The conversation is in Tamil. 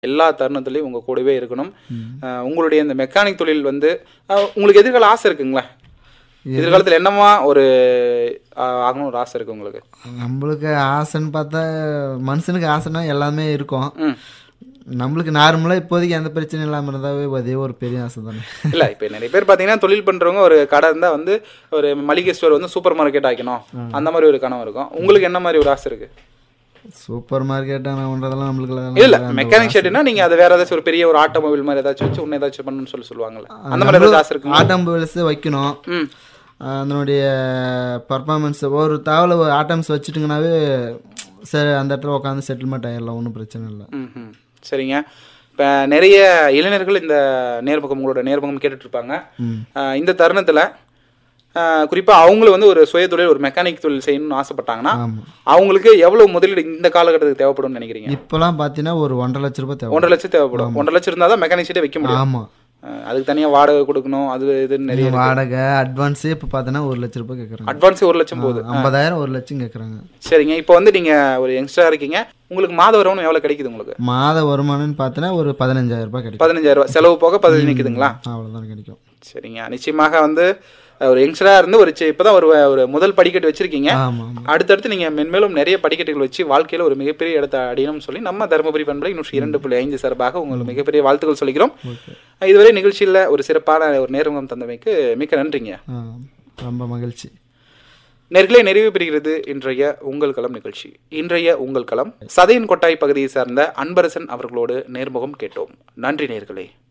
எல்லா தருணத்துலையும் உங்கள் கூடவே இருக்கணும் அஹ் உங்களுடைய இந்த மெக்கானிக் தொழில் வந்து அஹ் உங்களுக்கு எதிர்கால ஆசை இருக்குங்களா எதிர்காலத்தில் என்னமா ஒரு அஹ், ஆகணும் ஒரு ஆசை இருக்கு உங்களுக்கு நம்மளுக்கு ஆசைன்னு பார்த்தா மனுஷனுக்கு ஆசைன்னா எல்லாமே இருக்கும் ம் நம்மளுக்கு நார்மலாக இப்போதைக்கு எந்த பிரச்சனையும் இல்லாமல் இருந்தாவே அதே ஒரு பெரிய ஆசை தானே இல்லை இப்போ நிறைய பேர் பார்த்தீங்கன்னா தொழில் பண்ணுறவங்க ஒரு கடை இருந்தால் வந்து ஒரு மளிகை ஸ்டோர் வந்து சூப்பர் மார்க்கெட் ஆக்கணும் அந்த மாதிரி ஒரு கனவு இருக்கும் உங்களுக்கு என்ன மாதிரி ஒரு ஆசை இருக்கு சூப்பர் மார்க்கெட் பண்ணுறதெல்லாம் நம்மளுக்கு இல்ல மெக்கானிக் ஷெட்னா நீங்க அது வேற ஏதாச்சும் ஒரு பெரிய ஒரு ஆட்டோமொபைல் மாதிரி ஏதாச்சும் வச்சு உன்ன ஏதாச்சும் பண்ணணும்னு சொல்லி சொல்லுவாங்கல்ல அந்த மாதிரி ஏதாச்சும் ஆசை இருக்குங்களா ஆட்டோமொபைல்ஸ் வைக்கணும் ம் அதனுடைய பர்ஃபார்மன்ஸ் ஒரு தாவல ஒரு ஆட்டம்ஸ் வச்சுட்டிங்கனாவே சரி அந்த இடத்துல உட்காந்து செட்டில்மெண்ட் ஆயிடலாம் ஒன்றும் பிரச்சனை இல்லை ம்ஹும். சரிங்க இப்போ நிறைய இளைஞர்கள் இந்த நேர்முகம் உங்களோட நேர்முகம் கேட்டுட்டு இருப்பாங்க அஹ் இந்த தருணத்தில் குறிப்பாக அவங்களும் வந்து ஒரு சுய தொழில் ஒரு மெக்கானிக் தொழில் செய்யணும்னு ஆசைப்பட்டாங்கன்னா ஆமாம் அவங்களுக்கு எவ்வளவு முதலீடு இந்த காலகட்டத்துக்கு தேவைப்படும்னு நினைக்கிறீங்க இப்போலாம் பார்த்தீங்கன்னா ஒரு ஒன்றரை லட்ச ரூபாய் தேவை ஒன்றரை லட்சம் தேவைப்படும் ஒன்றரை லட்சம் இருந்தால் தான் மெக்கானிக் ஷெட்டே வைக்க முடியும் ஆமாம் அஹ் அதுக்கு தனியாக வாடகை கொடுக்கணும் அது இதுன்னு நிறைய வாடகை அட்வான்ஸே இப்போ பார்த்தீங்கன்னா ஒரு லட்ச ரூபாய் கேட்குறாங்க அட்வான்ஸே ஒரு லட்சம் போகுது ஐம்பதாயிரம் ஒரு லட்சம் கேட்குறாங்க சரிங்க இப்போ வந்து நீங்க ஒரு யங்ஸ்டரா இருக்கீங்க உங்களுக்கு மாத வருமானம் எவ்வளவு கிடைக்குது உங்களுக்கு மாத வருமானம்னு பார்த்தோன்னா ஒரு பதினஞ்சாயிரம் ரூபாய் கிடைக்கும் பதினஞ்சாயிரம் ரூபாய் செலவு போக பதினஞ்சு நிக்குதுங்களா அவ்வளோதான் கிடைக்கும் சரிங்க நிச்சயமாக வந்து அஹ், ஒரு யங்ஸ்டரா இருந்து ஒரு சி- இப்பதான் ஒரு ஒரு முதல் படிக்கட்டு வச்சிருக்கீங்க ஆமாம் ஆமாம் அடுத்தடுத்து நீங்க மென்மேலும் நிறைய படிக்கட்டுகள் வச்சு வாழ்க்கையில ஒரு மிகப்பெரிய இடத்தை அடையணும்னு சொல்லி நம்ம தருமபுரி பண்பலை நூற்றி இரண்டு புள்ளி ஐந்து சார்பாக உங்களுக்கு மிகப்பெரிய வாழ்த்துக்கள் சொல்லிக்கிறோம் ஓகே இதுவரை நிகழ்ச்சியில் ஒரு சிறப்பான ஒரு நேர்முகம் தந்தமைக்கு மிக்க நன்றிங்க ஆ ரொம்ப மகிழ்ச்சி நேர்களே நிறைவு பெறுகிறது இன்றைய உங்கள் களம் நிகழ்ச்சி இன்றைய உங்கள் களம் சதையின் கொட்டாய் பகுதியை சார்ந்த அன்பரசன் அவர்களோடு நேர்முகம் கேட்டோம் நன்றி நேர்களே